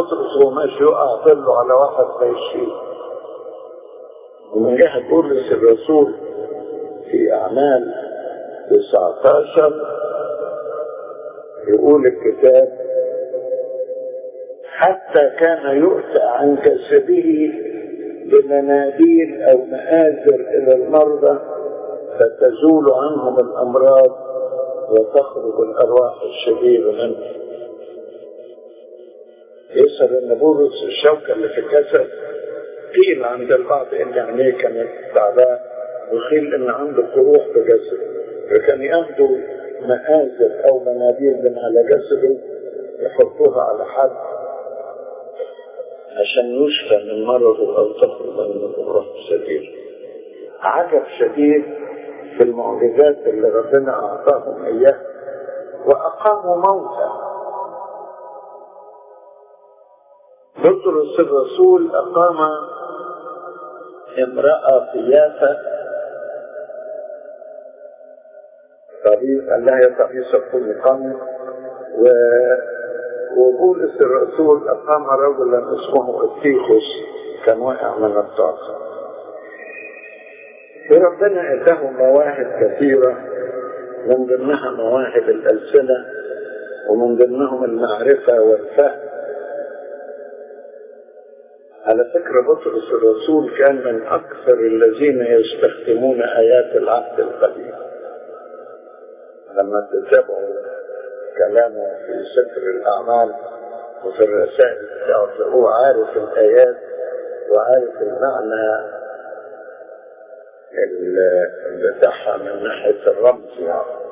بطرس وهو ماشي يقع ظله على واحد فيشيل ومن جهة بولس الرسول في أعمال 19 يقول الكتاب حتى كان يؤتى عن جسده بمناديل أو مآزر إلى المرضى فتزول عنهم الأمراض وتخرج الأرواح الشريرة منهم يسأل أن بولس الشوكة اللي في الجسد قيل عند البعض إن عينيه كانت تعبان وقيل إن عنده قروح في جسده فكان ياخدوا مآزر أو مناديل من على جسده يحطوها على حد عشان يشفى من مرضه أو تخرج من القروح الشديدة عجب شديد في المعجزات اللي ربنا أعطاهم إياها وأقاموا موتى بطرس الرسول أقام امرأة في يافا طبيب قال لها يا طبيب كل قمر و وبولس الرسول أقام رجلا اسمه التيخوس كان واقع من الطاقة وربنا اداهم مواهب كثيرة من ضمنها مواهب الألسنة ومن ضمنهم المعرفة والفهم على فكرة بطرس الرسول كان من أكثر الذين يستخدمون آيات العهد القديم لما تتابعوا كلامه في سفر الأعمال وفي الرسائل بتاعته هو عارف الآيات وعارف المعنى بتاعها من ناحية الرمز يعني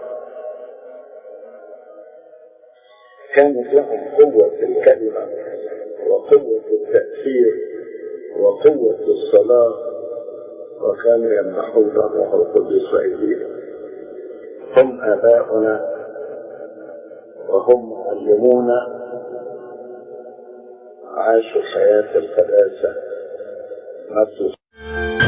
كانت لهم قوة الكلمة وقوة التأثير وقوة الصلاة وكانوا يمنحون الروح القدس أيديهم هم آباؤنا وهم معلمونا عاشوا حياة القداسة نفس